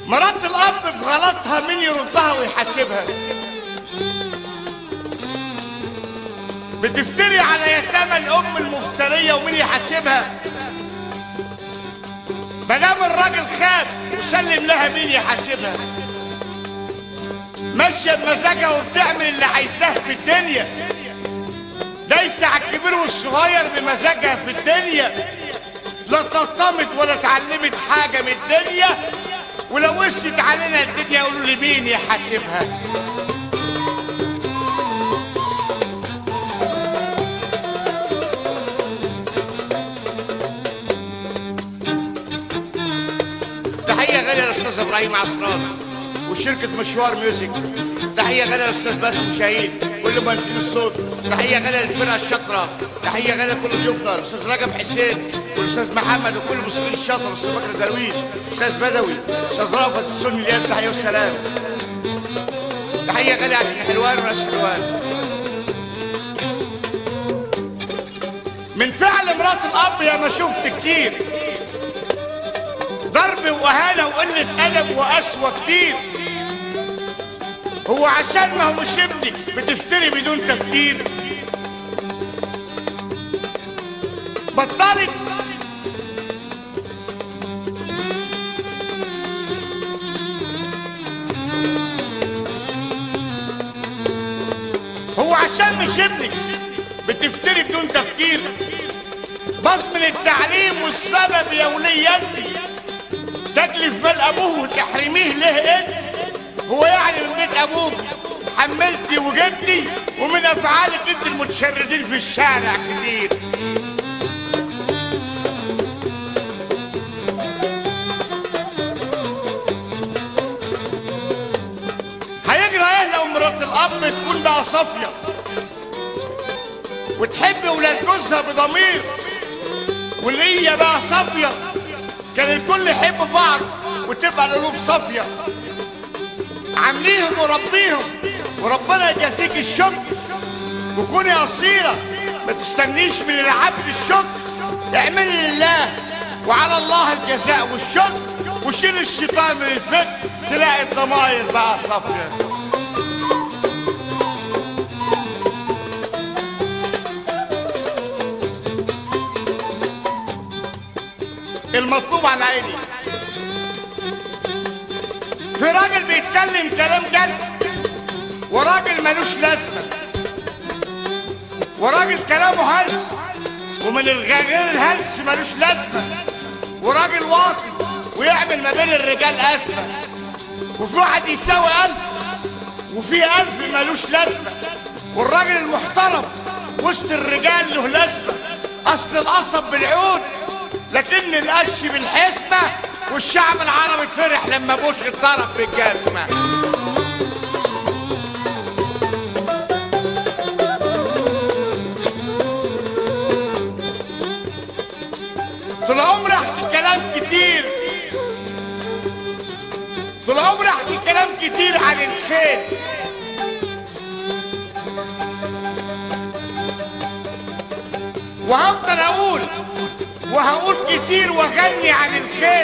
مرات الاب في غلطها مين يردها ويحاسبها بتفتري على يتامى الام المفتريه ومين يحاسبها مدام الراجل خاب وسلم لها مين يحاسبها ماشيه بمزاجها وبتعمل اللي عايزاه في الدنيا دايسه على الكبير والصغير بمزاجها في الدنيا لا تطمت ولا اتعلمت حاجه من الدنيا ولو وشت علينا الدنيا يقولوا لي مين يحاسبها تحية غالية للأستاذ إبراهيم عصران وشركة مشوار ميوزك تحية غالية للأستاذ باسم شاهين كل مهندسين الصوت تحية غالية للفرقة الشاطرة تحية غالية لكل ضيوفنا الأستاذ رجب حسين والأستاذ محمد وكل الموسيقيين الشاطر الأستاذ بكر درويش الأستاذ بدوي الأستاذ رافت السني الياس تحية والسلام تحية غالية عشان حلوان وناس حلوان من فعل مرات الأب يا ما شفت كتير ضرب وإهانة وقلة أدب وقسوة كتير هو عشان ما هو مش ابنك بتفتري بدون تفكير بطلت هو عشان مش ابنك بتفتري بدون تفكير بصمن التعليم والسبب يا ولية انت تكلف مال ابوه وتحرميه ليه انت هو يعني من بيت ابوك حملتي وجبتي ومن افعالك انت المتشردين في الشارع كتير هيجرى ايه لو مرات الاب تكون بقى صافيه وتحب ولاد جوزها بضمير واللي هي بقى صافيه كان الكل يحب بعض وتبقى القلوب صافيه عامليهم وربيهم وربنا يجازيك الشكر وكوني اصيله ما تستنيش من العبد الشكر اعملي لله وعلى الله الجزاء والشكر وشيل الشيطان من الفكر تلاقي الضماير بقى صافيه المطلوب على عيني في راجل بيتكلم كلام جد وراجل ملوش لازمة وراجل كلامه هلس ومن الغير الهلس ملوش لازمة وراجل واطي ويعمل ما بين الرجال أزمة وفي واحد يساوي ألف وفي ألف ملوش لازمة والراجل المحترم وسط الرجال له لازمة أصل القصب بالعود لكن القش بالحسبة والشعب العربي فرح لما بوش اتضرب بالجزمة طول عمري احكي كلام كتير طول عمري احكي كلام كتير عن الخيل وهفضل اقول وهقول كتير واغني عن الخيل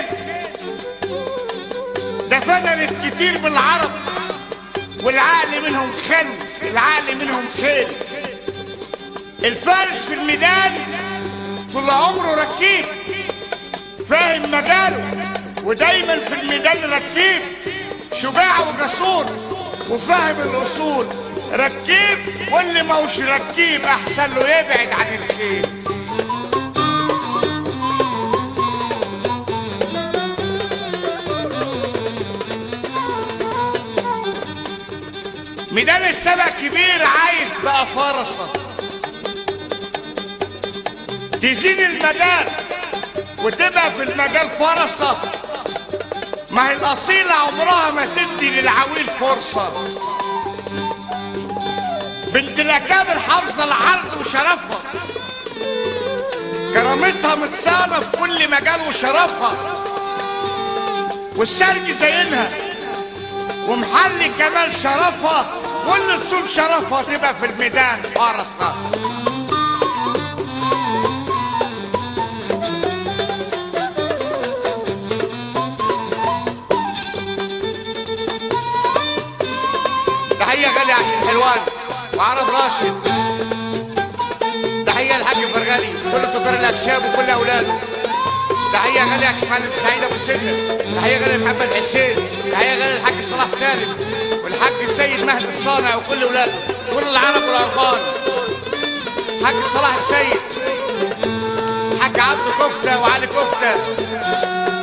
ده فدنت كتير بالعرب والعقل منهم خل العقل منهم خيل الفارس في الميدان طول عمره ركيب فاهم مجاله ودايما في الميدان ركيب شجاع وجسور وفاهم الاصول ركيب واللي موش ركيب احسن له يبعد عن الخيل ميدان السبع كبير عايز بقى فرصة تزيد المجال وتبقى في المجال فرصة ما هي الأصيلة عمرها ما تدي للعويل فرصة بنت الأكابر حافظة العرض وشرفها كرامتها متسانة في كل مجال وشرفها والسرج زينها ومحلي كمان شرفها واللي تصون شرفها تبقى في الميدان فرصة حلوان وعرب راشد تحية للحاج فرغالي كل تجار الأكشاب وكل أولاده تحية غالية يا شيخ معلم سعيد أبو السنة تحية غالية لمحمد حسين تحية غالية للحاج صلاح سالم والحاج السيد مهدي الصانع وكل أولاده كل العرب والأربان حاج صلاح السيد حاج عبد كفتة وعلي كفتة